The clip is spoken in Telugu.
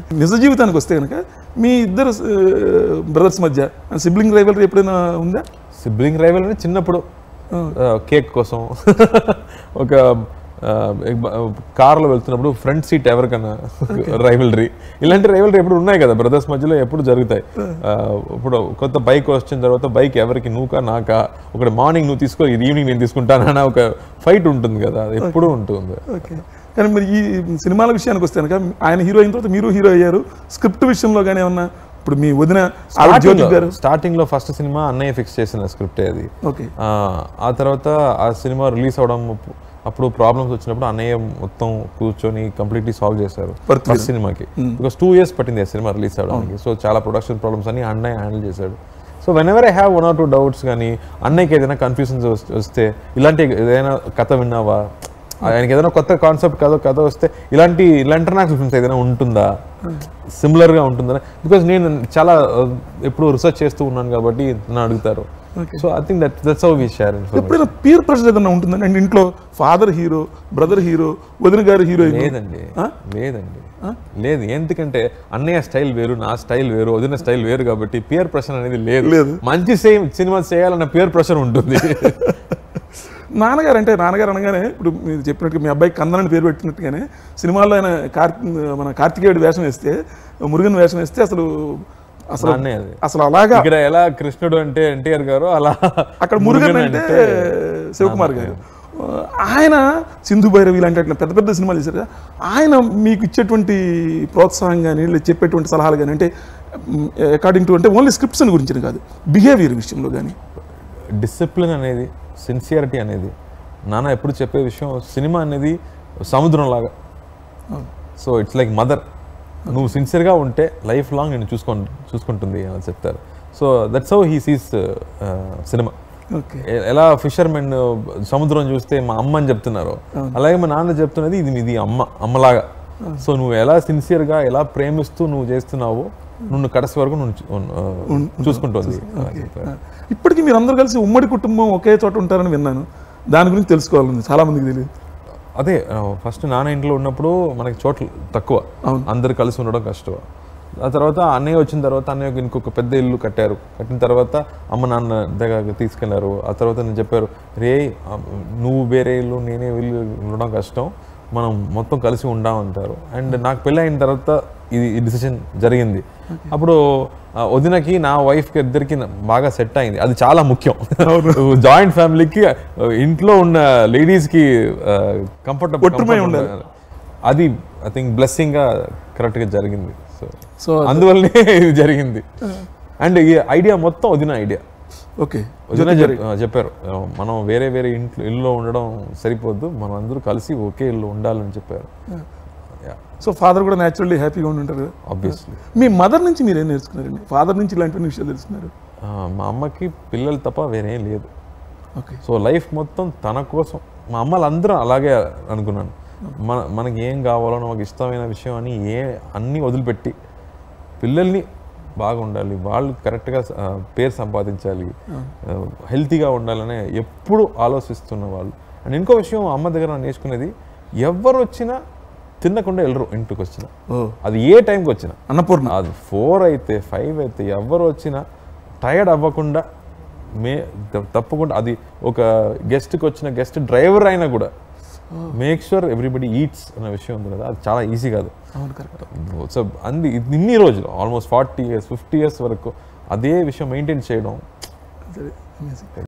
నిజ జీవితానికి వస్తే కనుక మీ ఇద్దరు బ్రదర్స్ మధ్య సిబ్లింగ్ రైవలరీ ఎప్పుడైనా ఉందా సిబ్లింగ్ రైవల్ అంటే చిన్నప్పుడు కేక్ కోసం ఒక కార్లో వెళ్తున్నప్పుడు ఫ్రంట్ సీట్ ఎవరికన్నా రైవలరీ ఇలాంటి రైవలరీ ఎప్పుడు ఉన్నాయి కదా బ్రదర్స్ మధ్యలో ఎప్పుడు జరుగుతాయి ఆ, ఇప్పుడు కొత్త బైక్ వచ్చిన తర్వాత బైక్ ఎవరికి నువ్వుకా నాకా ఒకటి మార్నింగ్ నువ్వు తీసుకో ఇది ఈవినింగ్ నేను తీసుకుంటానన్న ఒక ఫైట్ ఉంటుంది కదా అది ఎప్పుడు ఉంటుంది ఓకే కానీ మరి ఈ సినిమాల విషయానికి వస్తే కనుక ఆయన హీరో అయిన తర్వాత మీరు హీరో అయ్యారు స్క్రిప్ట్ విషయంలో కానీ ఏమన్నా ఇప్పుడు మీ వదిన ఆవిడ జ్యోతి గారు స్టార్టింగ్ లో ఫస్ట్ సినిమా అన్నయ్య ఫిక్స్ చేసిన స్క్రిప్ట్ అది ఓకే ఆ, ఆ తర్వాత ఆ సినిమా రిలీజ్ అవడం అప్పు- అప్పుడు ప్రాబ్లమ్స్ వచ్చినప్పుడు అన్నయ్య మొత్తం కూర్చొని కంప్లీట్లీ సాల్వ్ చేశారు Birth ఫస్ట్ సినిమాకి బికాస్ టూ ఇయర్స్ పట్టింది ఆ సినిమా రిలీజ్ అవడానికి సో చాలా ప్రొడక్షన్ ప్రాబ్లమ్స్ అన్ని అన్నయ్య హ్యాండిల్ చేశాడు so whenever I have one or two doubts కానీ అన్నయ్యకి ఏదైనా కన్ఫ్యూజన్స్ వస్తే ఇలాంటి ఏదైనా కథ విన్నావా ఆయనకి ఏదైనా కొత్త కాన్సెప్ట్ కథ కథ వస్తే ఇలాంటి ఇలా ఇంటర్నేషనల్ ఫిల్మ్స్ ఏదైనా ఉంటుందా సిమిలర్ గా ఉంటుందా బికాస్ నేను చాలా uh, ఎప్పుడు రీసెర్చ్ చేస్తూ ఉన్నాను కాబట్టి నన్ను అడుగుతారు so I think that that's how we share ఎప్పుడైనా పీర్ ప్రెషర్ ఏదైనా ఉంటుందండి అంటే ఇంట్లో ఫాదర్ హీరో బ్రదర్ హీరో వదిన గారు హీరో లేదండి లేదండి లేదు ఎందుకంటే అన్నయ్య స్టైల్ వేరు నా స్టైల్ వేరు వదిన స్టైల్ వేరు కాబట్టి పియర్ ప్రెషర్ అనేది లేదు లేదు. మంచి సేమ్ సినిమా చేయాలన్న పియర్ ప్రెషర్ ఉంటుంది నాన్నగారు అంటే నాన్నగారు అనగానే ఇప్పుడు మీరు చెప్పినట్టుగా మీ అబ్బాయి కందన్ అని పేరు పెట్టినట్టుగానే సినిమాల్లో ఆయన కార్తీ మన కార్తికేయుడు వేషం వేస్తే మురుగన్ వేషం వేస్తే అసలు అసలు నాన్నే అది. అసలు అలాగా ఇక్కడ ఎలా కృష్ణుడు అంటే ఎన్టీఆర్ గారు అలా అక్కడ మురుగన్ అంటే శివకుమార్ గారు ఆయన సింధు భైరవి ఇలాంటి అట్లా పెద్ద పెద్ద సినిమాలు చేశారు కదా ఆయన మీకు ఇచ్చేటువంటి ప్రోత్సాహం కానీ లేదా చెప్పేటువంటి సలహాలు కానీ అంటే అకార్డింగ్ టు అంటే ఓన్లీ స్క్రిప్ట్స్ గురించి కాదు బిహేవియర్ విషయంలో కానీ డిసిప్లిన్ అనేది సిన్సియారిటీ అనేది నాన్న ఎప్పుడు చెప్పే విషయం సినిమా అనేది సముద్రం లాగా సో ఇట్స్ లైక్ మదర్ నువ్వు సిన్సియర్గా ఉంటే లైఫ్ లాంగ్ నేను చూసుకో చూసుకుంటుంది అని చెప్తారు so that's how he sees cinema okay ఎ- ఎలా ఫిషర్మెన్ సముద్రం చూస్తే మా అమ్మ అని చెప్తున్నారు అలాగే మా నాన్న చెప్తున్నది ఇది ఇది అమ్మ అమ్మలాగా సో నువ్వు ఎలా సిన్సియర్గా ఎలా ప్రేమిస్తూ నువ్వు చేస్తున్నావో నువ్వు కడసి వరకు నువ్వు చూ- ఆ, చూసుకుంటుంది అని చెప్పారు. ఇప్పటికీ మీరు అందరూ కలిసి ఉమ్మడి కుటుంబం ఒకే చోట ఉంటారని విన్నాను దాని గురించి తెలుసుకోవాలని చాలా మందికి తెలియదు అదే ఫస్ట్ నాన్న ఇంట్లో ఉన్నప్పుడు మనకి చోట్లు తక్కువ అవును. అందరు కలిసి ఉండడం కష్టం ఆ తర్వాత అన్నయ్య వచ్చిన తర్వాత అన్నయ్యకి ఇంకొక పెద్ద ఇల్లు కట్టారు కట్టిన తర్వాత అమ్మ నాన్న దగ్గర తీసుకెళ్లారు ఆ తర్వాత నేను చెప్పారు రే ఆ, నువ్వు వేరే ఇల్లు నేనే ఇల్లు ఉండడం కష్టం మనం మొత్తం కలిసి ఉండాం అంటారు అండ్ నాకు పెళ్ళి అయిన తర్వాత ఇది ఈ డిసిషన్ జరిగింది అప్పుడు ఆ, వదినకి నా వైఫ్కి ఇద్దరికి బాగా సెట్ అయింది అది చాలా ముఖ్యం జాయింట్ ఫ్యామిలీకి ఇంట్లో ఉన్న లేడీస్కి కంఫర్టబుల్ ఒట్టుమై ఉండాలి. అది ఐ థింక్ బ్లెస్సింగ్ గా కరెక్ట్ గా జరిగింది సో సో అందువల్లనే ఇది జరిగింది అండ్ ఈ ఐడియా మొత్తం వదిన ఐడియా ఓకే వదిన చెప్- ఆ, చెప్పారు ఆ, మనం వేరే వేరే ఇంట్లో ఇల్లు ఉండడం సరిపోద్దు మనం అందరూ కలిసి ఒకే ఇల్లు ఉండాలని చెప్పారు సో ఫాదర్ కూడా న్యాచురల్లీ హ్యాపీగా ఉండి ఉంటారు కదా ఆబ్వియస్లీ మీ మదర్ నుంచి మీరు ఏం నేర్చుకున్నారండి ఫాదర్ నుంచి ఇలాంటి విషయాలు తెలుసుకున్నారు మా అమ్మకి పిల్లలు తప్ప వేరేం లేదు ఓకే సో లైఫ్ మొత్తం తన కోసం మా అమ్మలందరూ అలాగే అనుకున్నాను మన మనకి ఏం కావాలో మనకి ఇష్టమైన విషయం అని ఏ అన్నీ వదిలిపెట్టి పిల్లల్ని బాగుండాలి వాళ్ళు కరెక్ట్గా ఆ, పేరు సంపాదించాలి హెల్తీగా ఉండాలని ఎప్పుడు ఆలోచిస్తున్న వాళ్ళు అండ్ ఇంకో విషయం అమ్మ దగ్గర నేను నేర్చుకునేది ఎవరు వచ్చినా తినకుండా వెళ్ళరు ఇంటికి వచ్చినా ఓ అది ఏ టైంకి వచ్చినా అన్నపూర్ణ అది ఫోర్ అయితే ఫైవ్ అయితే ఎవరు వచ్చినా టైర్డ్ అవ్వకుండా మే త- తప్పకుండా అది ఒక గెస్ట్కి వచ్చిన గెస్ట్ డ్రైవర్ అయినా కూడా మేక్ షూర్ ఎవ్రీబడి ఈట్స్ అనే విషయం ఉంది కదా అది చాలా ఈజీ కాదు అవును కరెక్ట్ సో అంది ఇది ఇన్ని రోజులు almost forty years fifty years వరకు అదే విషయం మెయింటైన్ చేయడం సరే amazing.